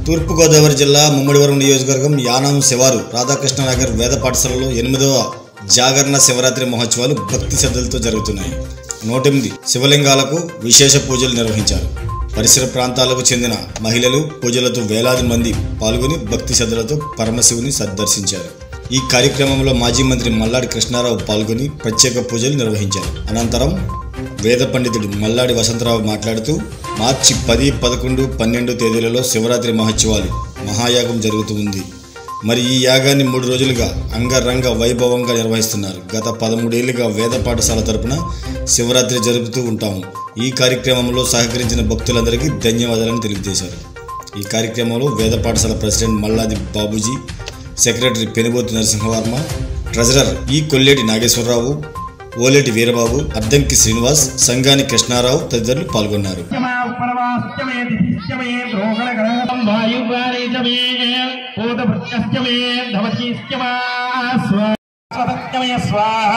తూర్పుగోదావరి జిల్లా ముమ్మడివరం నియోజకవర్గం యానం శివారు రాధాకృష్ణనగర్ వేద పాఠశాలలో ఎనిమిదవ జాగరణ శివరాత్రి మహోత్సవాలు భక్తి శ్రద్ధలతో జరుగుతున్నాయి నూటెనిమిది శివలింగాలకు విశేష పూజలు నిర్వహించారు పరిసర ప్రాంతాలకు చెందిన మహిళలు పూజలతో వేలాది మంది పాల్గొని భక్తి శ్రద్ధలతో పరమశివుని సద్దర్శించారు ఈ కార్యక్రమంలో మాజీ మంత్రి మల్లాడి కృష్ణారావు పాల్గొని ప్రత్యేక పూజలు నిర్వహించారు అనంతరం వేద పండితుడు మల్లాడి వసంతరావు మాట్లాడుతూ మార్చి పది పదకొండు పన్నెండు తేదీలలో శివరాత్రి మహోత్సవాలు మహాయాగం జరుగుతూ ఉంది మరి ఈ యాగాన్ని మూడు రోజులుగా అంగరంగ వైభవంగా నిర్వహిస్తున్నారు గత పదమూడేళ్లుగా వేద పాఠశాల తరపున శివరాత్రి జరుపుతూ ఉంటాము ఈ కార్యక్రమంలో సహకరించిన భక్తులందరికీ ధన్యవాదాలను తెలియజేశారు ఈ కార్యక్రమంలో వేద పాఠశాల president Malladi Babuji secretary Penubothu Narasimhavarma treasurer ఈ కొల్లేటి నాగేశ్వరరావు ఓలేటి వీరబాబు అద్దంకి శ్రీనివాస్ సంగాని కృష్ణారావు తదితరులు పాల్గొన్నారు పరమాస్త్యమే దిశిష్యమే ద్రోగణగణం వాయువారేజమే పూతభృత్యస్త్యమే ధవచీస్త్యమా స్వాహత్యమే స్వాహ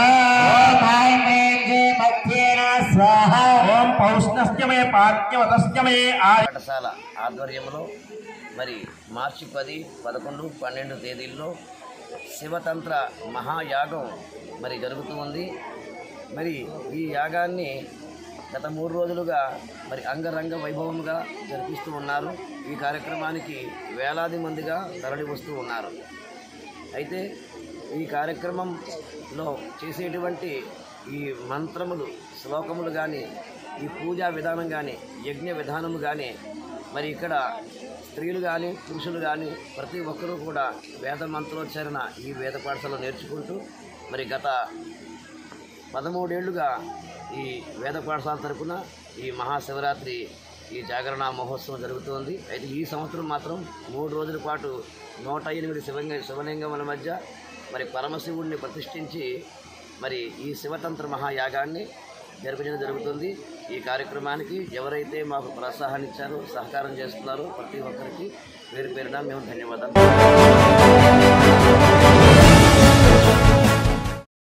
ఓం పౌష్ణస్త్యమే పాద్యవతస్త్యమే ఆయ పాఠశాల ఆధ్వర్యంలో మరి మార్చి పది పదకొండు పన్నెండు తేదీల్లో శివతంత్ర మహాయాగం మరి జరుగుతూ ఉంది మరి ఈ యాగాన్ని గత మూడు రోజులుగా మరి అంగరంగ వైభవంగా జరిపిస్తూ ఉన్నారు ఈ కార్యక్రమానికి వేలాది మందిగా తరలి వస్తూ ఉన్నారు అయితే ఈ కార్యక్రమంలో చేసేటువంటి ఈ మంత్రములు శ్లోకములు కానీ ఈ పూజా విధానం కానీ యజ్ఞ విధానము కానీ మరి ఇక్కడ స్త్రీలు కానీ పురుషులు కానీ ప్రతి ఒక్కరూ కూడా వేద మంత్రోచ్చారణ ఈ వేద పాఠశాలలో నేర్చుకుంటూ మరి గత పదమూడేళ్లుగా ఈ వేద పాఠశాల తరపున ఈ మహాశివరాత్రి ఈ జాగరణ మహోత్సవం జరుగుతోంది అయితే ఈ సంవత్సరం మాత్రం మూడు రోజుల పాటు నూట ఎనిమిది శివంగ శివలింగముల మధ్య మరి పరమశివుడిని ప్రతిష్ఠించి మరి ఈ శివతంత్ర మహాయాగాన్ని జరిపించడం జరుగుతుంది ఈ కార్యక్రమానికి ఎవరైతే మాకు ప్రోత్సాహాన్ని ఇచ్చారో సహకారం చేస్తున్నారో ప్రతి ఒక్కరికి పేరు పేరున మేము ధన్యవాదాలు